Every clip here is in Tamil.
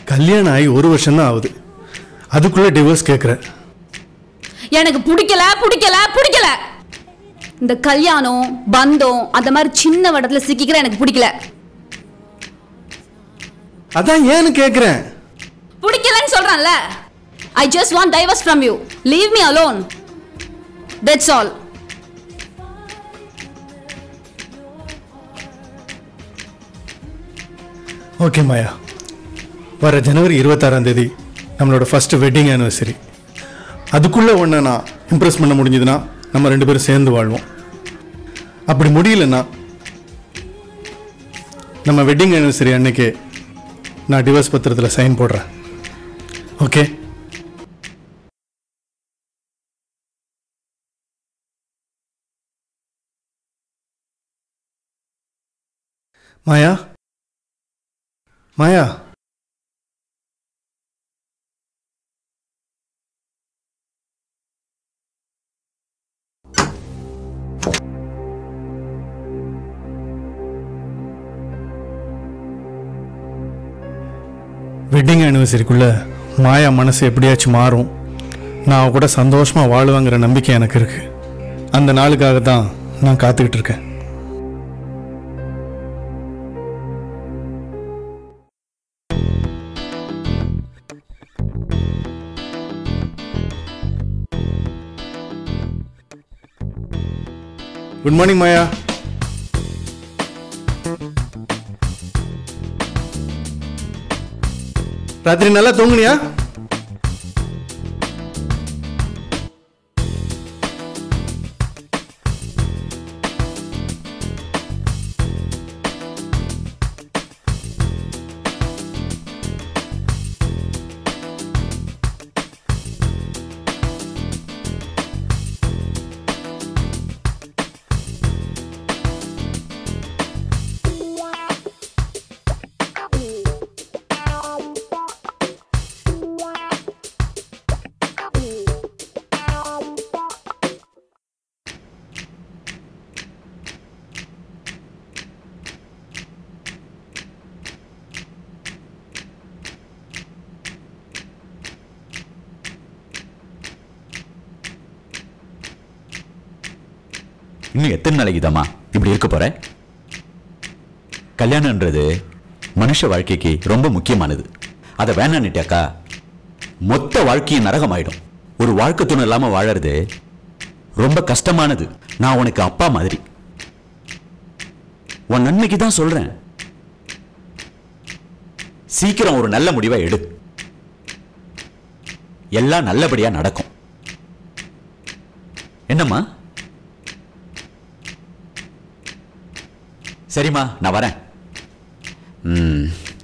கல்யாணம் ஆகி ஒரு வருஷம் தான் ஆகுது அதுக்குள்ளே டிவோர்ஸ் கேட்குற எனக்கு பிடிக்கல பிடிக்கல பிடிக்கல இந்த கல்யாணம் பந்தம் அந்த மாதிரி சின்ன வடத்துல சிக்கிக்கிற எனக்கு பிடிக்கல அதான் ஏன்னு கேட்குறேன் பிடிக்கலன்னு சொல்றேன்ல I just want divorce from you leave me alone that's all okay Maya வர ஜனவரி இருபத்தாறாம் தேதி நம்மளோட ஃபர்ஸ்ட் வெட்டிங் ஆனிவர்சரி அதுக்குள்ளே ஒன்று நான் இம்ப்ரெஸ் பண்ண முடிஞ்சதுன்னா நம்ம ரெண்டு பேரும் சேர்ந்து வாழ்வோம் அப்படி முடியலன்னா நம்ம வெட்டிங் ஆனிவர்சரி அன்னைக்கு நான் டிவோர்ஸ் பத்திரத்தில் சைன் போடுறேன் ஓகே மாயா மாயா வெட்டிங் ஆனிவர்சரிக்குள்ள மாயா மனசு எப்படியாச்சும் மாறும் நான் அவ கூட சந்தோஷமா வாழுவாங்கிற நம்பிக்கை எனக்கு இருக்கு அந்த நாளுக்காக தான் நான் காத்துக்கிட்டு இருக்கேன் குட் மார்னிங் மாயா ராத்திரி நல்லா தூங்குனியா இன்னும் எத்தனை நாளைக்கு தாம்மா இப்படி இருக்க போற கல்யாணம்ன்றது மனுஷ வாழ்க்கைக்கு ரொம்ப முக்கியமானது அதை வேணான்னுட்டாக்கா மொத்த வாழ்க்கையும் நரகமாயிடும் ஒரு வாழ்க்கை துணை இல்லாம வாழறது ரொம்ப கஷ்டமானது நான் உனக்கு அப்பா மாதிரி உன் நன்மைக்கு தான் சொல்றேன் சீக்கிரம் ஒரு நல்ல முடிவை எடு எல்லாம் நல்லபடியா நடக்கும் என்னம்மா சரிம்மா நான் வரேன் ம்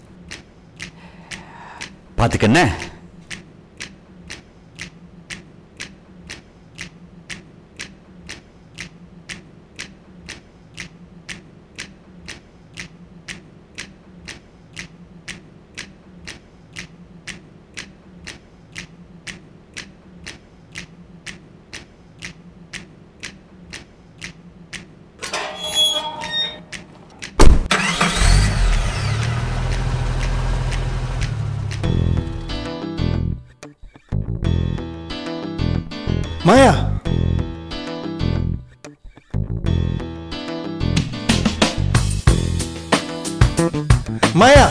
பார்த்துக்கண்ண மாயா மாயா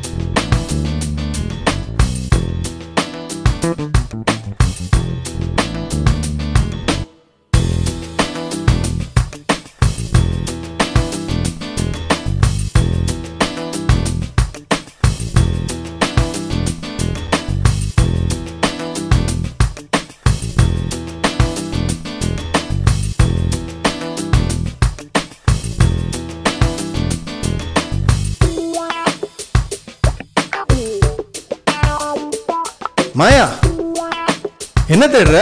மாயா என்ன தேடுற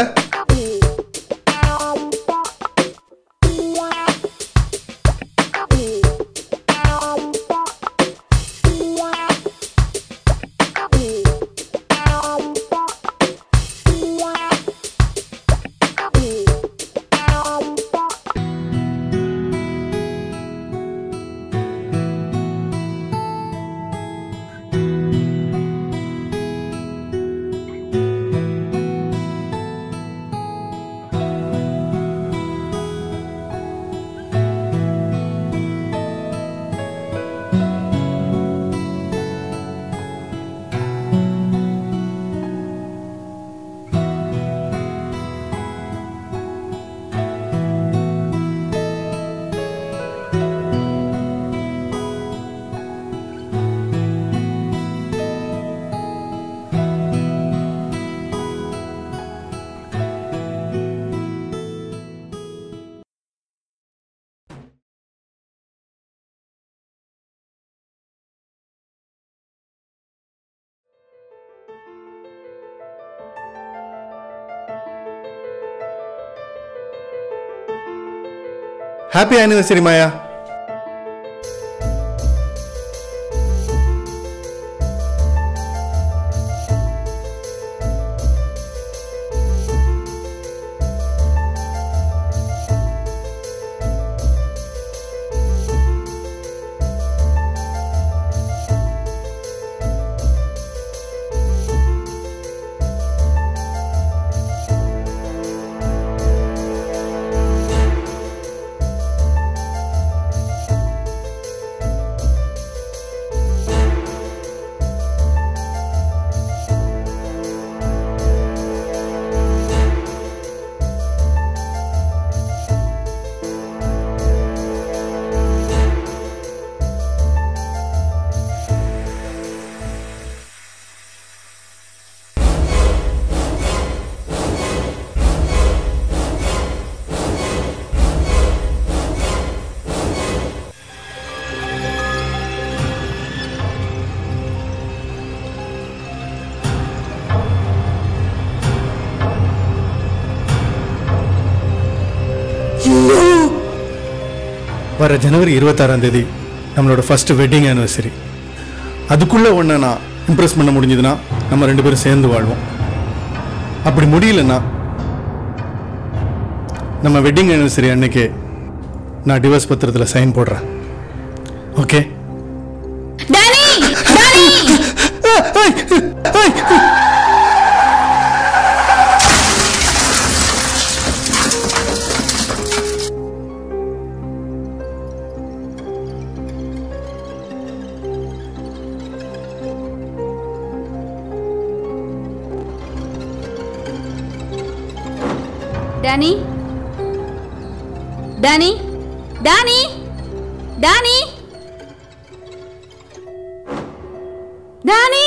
ஹாப்பி ஆனிவர்சரி மாயா வர ஜனவரி இருபத்தாறாம் தேதி நம்மளோட ஃபர்ஸ்ட் வெட்டிங் ஆனிவர்சரி அதுக்குள்ள ஒன்று நான் இம்ப்ரெஸ் பண்ண முடிஞ்சதுன்னா நம்ம ரெண்டு பேரும் சேர்ந்து வாழ்வோம் அப்படி முடியலன்னா நம்ம வெட்டிங் ஆனிவர்சரி அன்னைக்கு நான் டிவோர்ஸ் பத்திரத்தில் சைன் போடுறேன் okay Danny Danny Danny Danny Danny Danny Danny